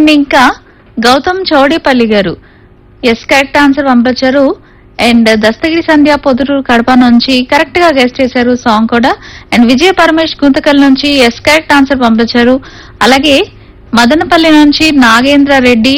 and ఇంకా గౌతమ్ చౌడేపల్లి గారు yes correct answer పంపించారు అండ్ దస్తగిరి సంధ్య పొదురు కడప నుంచి కరెక్ట్ గా గెస్ట్ చేశారు సాంగ్ కూడా అండ్ విజయ పరమేష్ గుంతకల్ నుంచి ఎస్ కరెక్ట్ ఆన్సర్ పంపించారు అలాగే మదనపల్లి నుంచి నాగేంద్ర రెడ్డి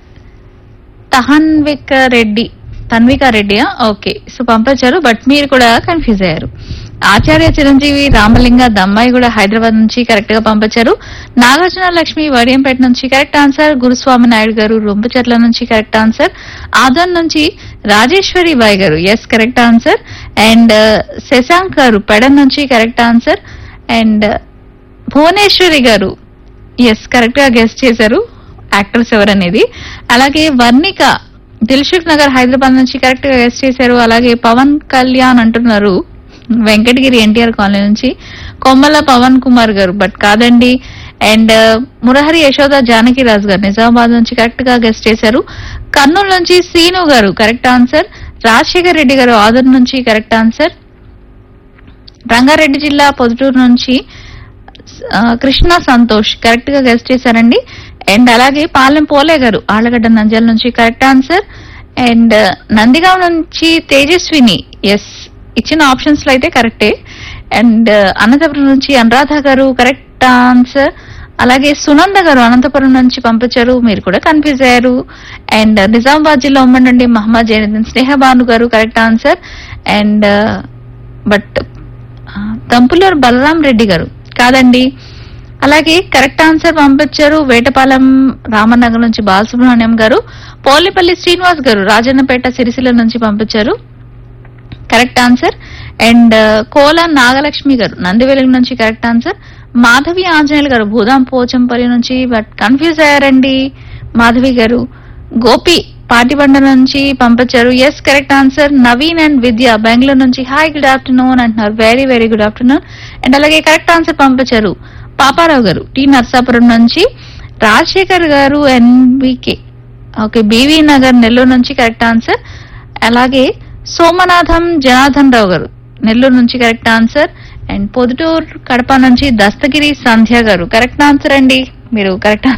తహన్విక రెడ్డి తన్విక రెడ్డియా ఓకే సో పంపించారు బట్ మీరు కూడా కన్ఫ్యూజ్ అయ్యారు ఆచార్య చిరంజీవి రామలింగ దమ్మాయి కూడా హైదరాబాద్ నుంచి కరెక్ట్ గా పంపించారు నాగార్జున లక్ష్మి వడియంపేట నుంచి కరెక్ట్ ఆన్సర్ గురుస్వామి నాయుడు గారు రొంపచెట్ల నుంచి కరెక్ట్ ఆన్సర్ ఆదన్ నుంచి రాజేశ్వరి బాయ్ గారు yes correct answer and Shashank గారు పెడన్ నుంచి కరెక్ట్ ఆన్సర్ అండ్ భువనేశ్వరి గారు ఎస్ కరెక్ట్ గా గెస్ట్ చేశారు యాక్టర్స్ ఎవరనేది అలాగే వర్ణిక దిల్సుఖ్ నగర్ హైదరాబాద్ నుంచి కరెక్ట్ గా గెస్ట్ చేశారు అలాగే పవన్ కళ్యాణ్ అంటున్నారు వెంకటగిరి ఎన్టీఆర్ కాలనీ నుంచి కొమ్మల పవన్ కుమార్ గారు బట్ కాదండి అండ్ మురహరి యశోద జానకి రాజు గారు నిజామాబాద్ నుంచి కరెక్ట్ గా గెస్ట్ చేశారు కర్నూలు నుంచి సీను గారు కరెక్ట్ ఆన్సర్ రాజశేఖర్ రెడ్డి గారు ఆదర్ నుంచి కరెక్ట్ ఆన్సర్ రంగారెడ్డి జిల్లా పొదుటూరు నుంచి ఆ, కృష్ణ సంతోష్ కరెక్ట్ గా గెస్ట్ చేశారండి అండ్ అలాగే పాలెం పోలే గారు ఆళ్లగడ్డ నంద్యాల నుంచి కరెక్ట్ ఆన్సర్ అండ్ నందిగాం నుంచి తేజస్విని ఎస్ ఇచ్చిన ఆప్షన్స్ లో అయితే కరెక్టే అండ్ అనంతపురం నుంచి అనురాధ గారు కరెక్ట్ ఆన్సర్ అలాగే సునంద గారు అనంతపురం నుంచి పంపించారు మీరు కూడా కన్ఫ్యూజ్ అయ్యారు అండ్ నిజామాబాద్ జిల్లా ఉమ్మడి నుండి మహమ్మద్ జైనుద్దీన్ స్నేహ భాను గారు correct answer and but Tampuluru Balaram Reddy గారు కాదండి అలాగే కరెక్ట్ ఆన్సర్ పంపించారు వేటపాలెం రామనగర్ నుంచి బాలసుబ్రహ్మణ్యం గారు పోలేపల్లి శ్రీనివాస్ గారు రాజన్నపేట సిరిసిల్ల నుంచి పంపించారు correct answer and Kola Nagalakshmi గారు నందివెలుగు నుంచి కరెక్ట్ ఆన్సర్ మాధవి ఆంజనేయులు గారు భూదాం పోచంపల్లి నుంచి బట్ కన్ఫ్యూజ్ అయ్యారండి మాధవి గారు గోపి పాటిబండ నుంచి పంపించారు yes correct answer Naveen and Vidya Bengaluru నుంచి హాయ్ గుడ్ ఆఫ్టర్నూన్ అంటున్నారు very very good afternoon and అలాగే కరెక్ట్ ఆన్సర్ పంపించారు పాపారావు గారు టి నర్సాపురం నుంచి రాజశేఖర్ గారు N B K okay B V Nagar Nellore నుంచి కరెక్ట్ ఆన్సర్ అలాగే సోమనాథం జనార్దన్ రావు గారు నెల్లూరు నుంచి correct answer and Poduturu Kadapa నుంచి దస్తగిరి సంధ్య గారు కరెక్ట్ ఆన్సర్ అండి మీరు కరెక్ట్